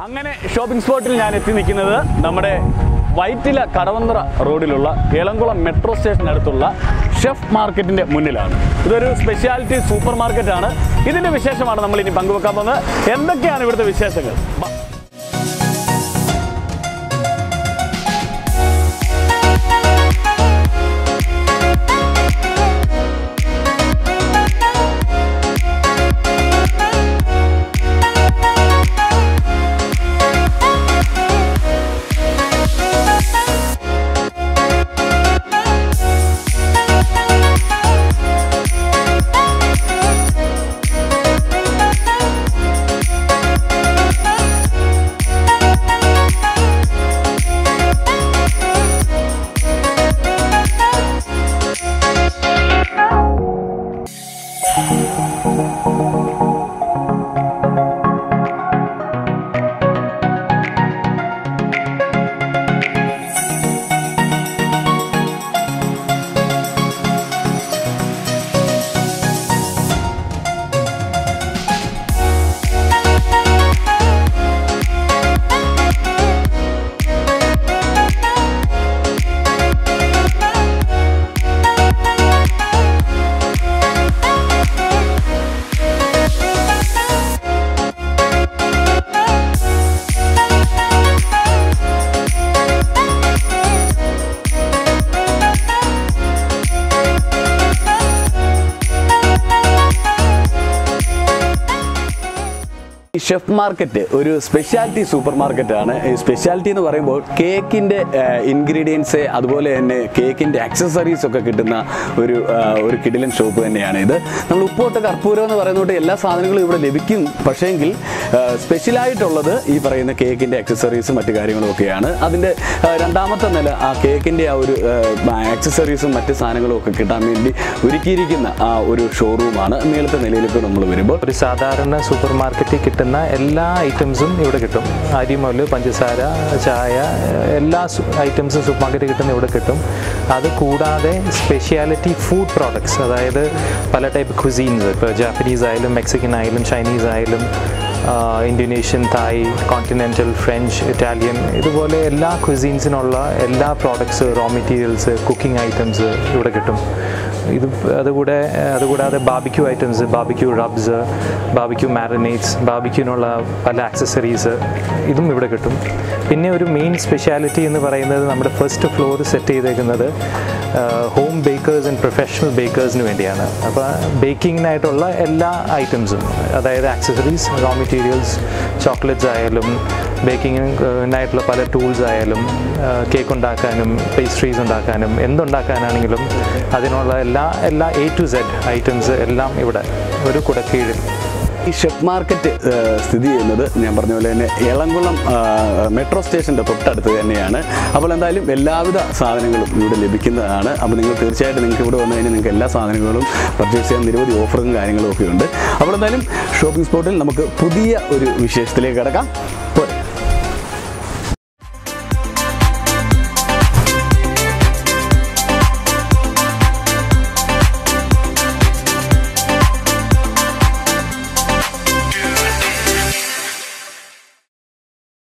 അങ്ങനെ ഷോപ്പിംഗ് സ്പോട്ടിൽ ഞാൻ എത്തി നിൽക്കുന്നത് നമ്മുടെ വൈറ്റില കടവന്തറ റോഡിലുള്ള ഏളംകുളം മെട്രോ സ്റ്റേഷനടുത്തുള്ള ഷെഫ് മാർക്കറ്റിന്റെ മുന്നിലാണ് ഇതൊരു സ്പെഷ്യാലിറ്റി സൂപ്പർ മാർക്കറ്റാണ് ഇതിന്റെ വിശേഷമാണ് നമ്മൾ ഇനി പങ്കുവെക്കാൻ പോകുന്നത് എന്തൊക്കെയാണ് ഇവിടുത്തെ വിശേഷങ്ങൾ ബാ. ഈ ഷെഫ് മാർക്കറ്റ് ഒരു സ്പെഷ്യാലിറ്റി സൂപ്പർ മാർക്കറ്റാണ് ഈ സ്പെഷ്യാലിറ്റി എന്ന് പറയുമ്പോൾ കേക്കിൻ്റെ ഇൻഗ്രീഡിയൻസ് അതുപോലെ തന്നെ കേക്കിൻ്റെ ആക്സസറീസ് ഒക്കെ കിട്ടുന്ന ഒരു ആ, ഒരു കിടിലൻ ഷോപ്പ് തന്നെയാണ് ഇത് നമ്മൾ ഉപ്പോട്ട് കർപ്പൂരം എന്ന് പറയുന്നതുകൊണ്ട് എല്ലാ സാധനങ്ങളും ഇവിടെ ലഭിക്കും പക്ഷേങ്കിൽ സ്പെഷ്യലായിട്ടുള്ളത് ഈ പറയുന്ന കേക്കിൻ്റെ ആക്സസറീസും മറ്റു കാര്യങ്ങളും ഒക്കെയാണ് അതിൻ്റെ ആ, രണ്ടാമത്തെ നില ആ കേക്കിൻ്റെ ആ ഒരു ആക്സസറീസും മറ്റ് സാധനങ്ങളും ഒക്കെ കിട്ടാൻ വേണ്ടി ഒരുക്കിയിരിക്കുന്ന ആ ഒരു ഷോറൂമാണ് മേളത്തെ നിലയിലേക്ക് നമ്മൾ വരുമ്പോൾ ഒരു സാധാരണ സൂപ്പർ മാർക്കറ്റിൽ കിട്ടുന്ന എല്ലാ ഐറ്റംസും ഇവിടെ കിട്ടും അരി മുതൽ പഞ്ചസാര ചായ എല്ലാ ഐറ്റംസും സൂപ്പർ മാർക്കറ്റിൽ കിട്ടുന്ന ഇവിടെ കിട്ടും അത് കൂടാതെ സ്പെഷ്യാലിറ്റി ഫുഡ് പ്രോഡക്ട്സ് അതായത് പല ടൈപ്പ് ക്വിസീൻസ് ഇപ്പോൾ ജാപ്പനീസ് ആയാലും മെക്സിക്കൻ ആയാലും ചൈനീസ് ആയാലും Indonesian Thai continental French Italian ഇതുപോലെ എല്ലാ ക്വിസീൻസിനുള്ള എല്ലാ products raw materials cooking items ഇവിടെ കിട്ടും ഇത് അതുകൂടെ അതുകൂടാതെ barbecue items barbecue rubs barbecue marinates ബാബിക്യൂവിനുള്ള പല ആക്സസറീസ് ഇതും ഇവിടെ കിട്ടും പിന്നെ ഒരു മെയിൻ സ്പെഷ്യാലിറ്റി എന്ന് പറയുന്നത് നമ്മുടെ ഫസ്റ്റ് ഫ്ലോർ സെറ്റ് ചെയ്തേക്കുന്നത് ഹോം ബേക്കേഴ്സ് ആൻഡ് പ്രൊഫഷണൽ ബേക്കേഴ്സിന് വേണ്ടിയാണ് അപ്പോൾ ബേക്കിങ്ങിനായിട്ടുള്ള എല്ലാ ഐറ്റംസും അതായത് ആക്സസറീസ് റോ മെറ്റീരിയൽസ് ചോക്ലേറ്റ്സ് ആയാലും ബേക്കിങ്ങിനായിട്ടുള്ള പല ടൂൾസ് ആയാലും കേക്ക് ഉണ്ടാക്കാനും പേസ്ട്രീസ് ഉണ്ടാക്കാനും എന്തുണ്ടാക്കാനാണെങ്കിലും അതിനുള്ള എല്ലാ എല്ലാ എ ടു സെഡ് ഐറ്റംസ് എല്ലാം ഇവിടെ ഒരു കുടക്കീഴിൽ ഈ ഷെഫ് മാർക്കറ്റ് ആ, സ്ഥിതി ചെയ്യുന്നത് ഞാൻ പറഞ്ഞ പോലെ തന്നെ എളംകുളം ആ, മെട്രോ സ്റ്റേഷൻ്റെ തൊട്ടടുത്ത് തന്നെയാണ് അപ്പോൾ എന്തായാലും എല്ലാവിധ സാധനങ്ങളും ഇവിടെ ലഭിക്കുന്നതാണ് അപ്പോൾ നിങ്ങൾ തീർച്ചയായിട്ടും നിങ്ങൾക്ക് ഇവിടെ വന്നു കഴിഞ്ഞാൽ നിങ്ങൾക്ക് എല്ലാ സാധനങ്ങളും പർച്ചേസ് ചെയ്യാൻ നിരവധി ഓഫറും കാര്യങ്ങളും ഒക്കെ ഉണ്ട് അപ്പോൾ എന്തായാലും ഷോപ്പിംഗ് സ്പോട്ടിൽ നമുക്ക് പുതിയ ഒരു വിശേഷത്തിലേക്ക് കിടക്കാം